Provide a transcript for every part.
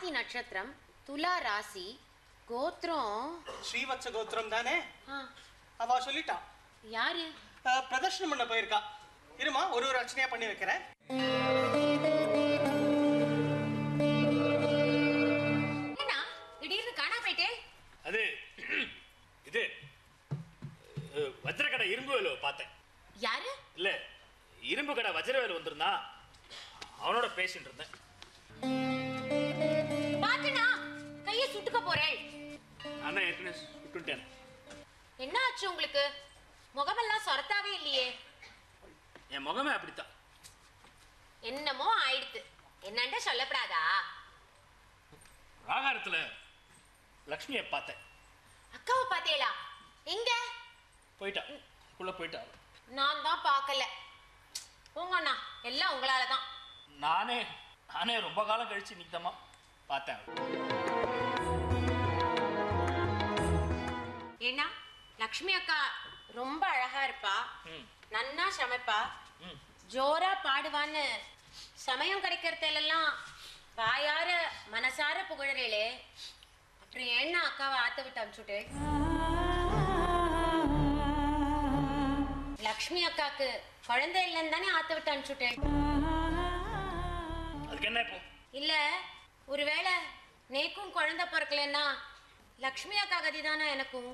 சுவாதி நட்சத்திரம் துலா ராசி கோத்திரம் ஸ்ரீவத்ச கோத்திரம் தானே ஆ, அவ சொல்லிட்டா யாரு அஹ், பிரதர்ஷனம் பண்ண போயிருக்கா இருமா ஒரு ஒரு அர்ச்சனையா பண்ணி வைக்கிறேன் என்ன திடீர்னு காணா போயிட்டே அது இது அஹ், வஜ்ரக்கடை இரும்பு வேலு பார்த்தேன் யாரு இல்ல இரும்பு கடை வஜ்ரவேலு வந்திருந்தான் அவனோட பேசிட்டு இருந்தேன் பாத்துனா கையை சுட்டுக்க போறேன் நான் தான் ஏற்கனவே விட்டுட்டேன் என்ன ஆச்சு உங்களுக்கு முகமெல்லாம் சொரத்தாவே இல்லையே என் முகமே அப்படித்தான் என்னமோ ஆயிடுத்து என்னண்ட சொல்லப்படாதா ராகாரத்துல லக்ஷ்மியை பார்த்தேன் அக்காவை பாத்தீங்களா எங்க போயிட்டா உள்ள போயிட்டா நான் தான் பார்க்கல போங்கண்ணா எல்லாம் உங்களால தான் நானே நானே ரொம்ப காலம் கழிச்சு நித்தமா பார்த்தேன் ஏன்னா லக்ஷ்மி அக்கா ரொம்ப அழகா இருப்பா ம் நன்னா சமைப்பா ம் ஜோரா பாடுவான்னு சமயம் கிடைக்கிறதுலாம் வாயார மனசார புகழறேளே அப்புறம் ஏன்னா அக்காவை ஆத்த விட்டு அனுப்பிச்சுட்டு லக்ஷ்மி அக்காக்கு குழந்தை இல்லைன்னு தானே ஆத்த விட்டு அனுப்பிச்சுட்டேன் அதுக்கு என்ன இப்போ இல்ல ஒருவேளை நேக்கும் குழந்தை பிறக்கலன்னா லக்ஷ்மி அக்கா கதி தானே எனக்கும்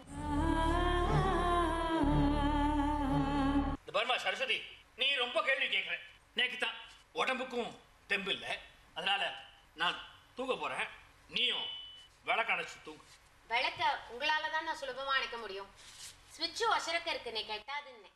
இந்த பர்மா சரஸ்வதி நீ ரொம்ப கேள்வி கேட்குற நேக்கு தான் உடம்புக்கும் தெம்பு இல்லை அதனால நான் தூங்க போறேன் நீயும் விளக்கணைச்சு தூங்கு விளக்க உங்களால தான் நான் சுலபமா அணைக்க முடியும் ஸ்விட்ச் ஒசரக்க இருக்கு நீ கெட்டாதுன்னு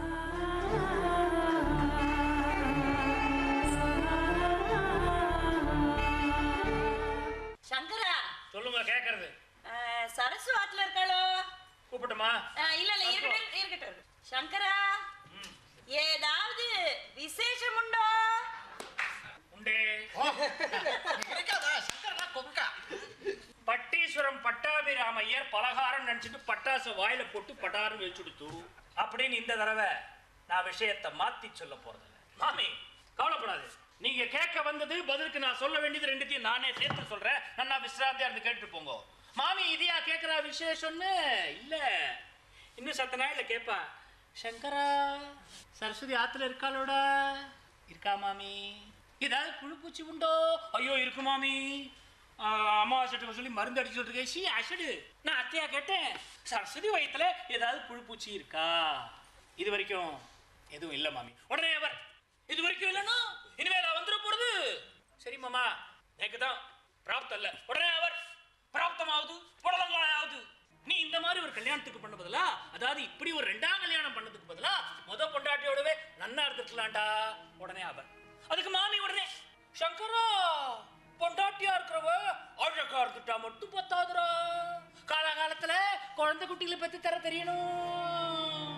சங்கரா சொல்லுங்க கேட்கறது அஹ், சரசு ஆத்துல இருக்காளோ கூப்பிட்டுமா அஹ், இல்ல இல்ல இருக்கட்டும் இருக்கட்டும் சங்கரா ஏதாவது விசேஷம் உண்டோ உண்டே இருக்காதா சங்கரனா கொக்கா பட்டீஸ்வரம் பட்டாபிராமையர் பலகாரம் நினைச்சிட்டு பட்டாசு வாயில போட்டு பட்டாரம் வச்சுடுத்து அப்படின்னு இந்த தடவை நான் விஷயத்தை மாத்தி சொல்ல போறதில்ல மாமி கவலைப்படாது நீங்க கேட்க வந்தது பதிலுக்கு நான் சொல்ல வேண்டியது ரெண்டுத்தையும் நானே சேர்த்து சொல்றேன் நல்லா விசிராந்தியா இருந்து கேட்டுட்டு போங்க மாமி இதையா கேட்கிற விசேஷம்னு இல்ல இன்னும் சத்த நாள்ல கேட்பா சங்கரா சரஸ்வதி ஆத்துல இருக்காளோட இருக்கா மாமி ஏதாவது புழு பூச்சி உண்டோ ஐயோ இருக்கு மாமி ஆஹ் அமாவாசை சொல்லி மருந்து அடிச்சு இருக்கேன் சி அசடு நான் அத்தையா கேட்டேன் சரஸ்வதி வயத்துல ஏதாவது புழு பூச்சி இருக்கா இது வரைக்கும் எதுவும் இல்லை மாமி உடனே அவர் இது வரைக்கும் இல்லைன்னா இனிமேல் நான் வந்துட போறது சரி மாமா எனக்கு தான் பிராப்தம் இல்லை உடனே அவர் பிராப்தமாவது புடலங்காயாவது நீ இந்த மாதிரி ஒரு கல்யாணத்துக்கு பண்ண பதிலா அதாவது இப்படி ஒரு ரெண்டாம் கல்யாணம் பண்ணதுக்கு பதிலா முத பொண்டாட்டியோடவே நன்னா இருந்துக்கலாம்டா உடனே அவர் அதுக்கு மாமி உடனே சங்கரா பொண்டாட்டியா இருக்கிறவ அழகா இருந்துட்டா மட்டும் பத்தாதுடா காலகாலத்துல குழந்தை குட்டிகளை பத்தி தர தெரியணும்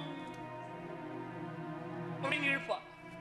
அப்படின்னு இழுப்பா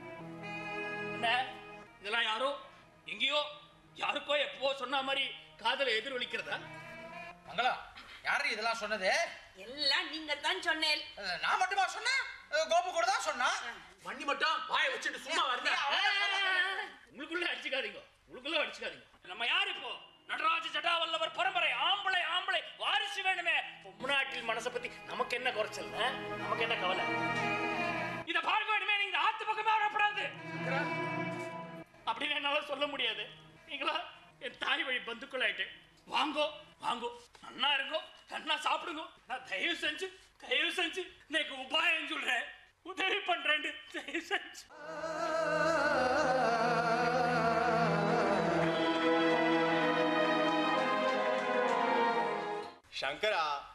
என்ன இதெல்லாம் யாரோ எங்கேயோ யாருக்கோ எப்போ சொன்ன மாதிரி காதல எதிரொலிக்கிறதா மங்களா யாரு இதெல்லாம் சொன்னது எல்லாம் நீங்க தான் சொன்னேன் அஹ், நான் மட்டுமா சொன்னேன் அஹ், கோபு கூட தான் சொன்னான் மண்ணி மட்டும் வாயை வச்சுட்டு சும்மா வருதா உங்களுக்குள்ள அடிச்சுக்காதீங்க உங்களுக்குள்ள அடிச்சுக்காதீங்க நம்ம யார் இப்போ நடராஜ ஜடாவல்லவர் பரம்பரை ஆம்பளை ஆம்பளை வாரிசு வேணுமே பொம்முநாட்டில் மனசை பத்தி நமக்கு என்ன குறைச்சல் ஆ? நமக்கு என்ன கவலை இத பார்க்க வேணுமே நீங்க ஆத்து பக்கமே வரப்படாது அப்படின்னு என்னால சொல்ல முடியாது நீங்களா என் தாய் வழி பந்துக்கள் ஆயிட்டேன் வாங்கோ வாங்கோ நன்னா இருங்கோ நன்னா சாப்பிடுங்க நான் தயவு செஞ்சு தயவு செஞ்சு எனக்கு உபாயம் சொல்றேன் உதவி பண்றேன் தயவு செஞ்சு சங்கரா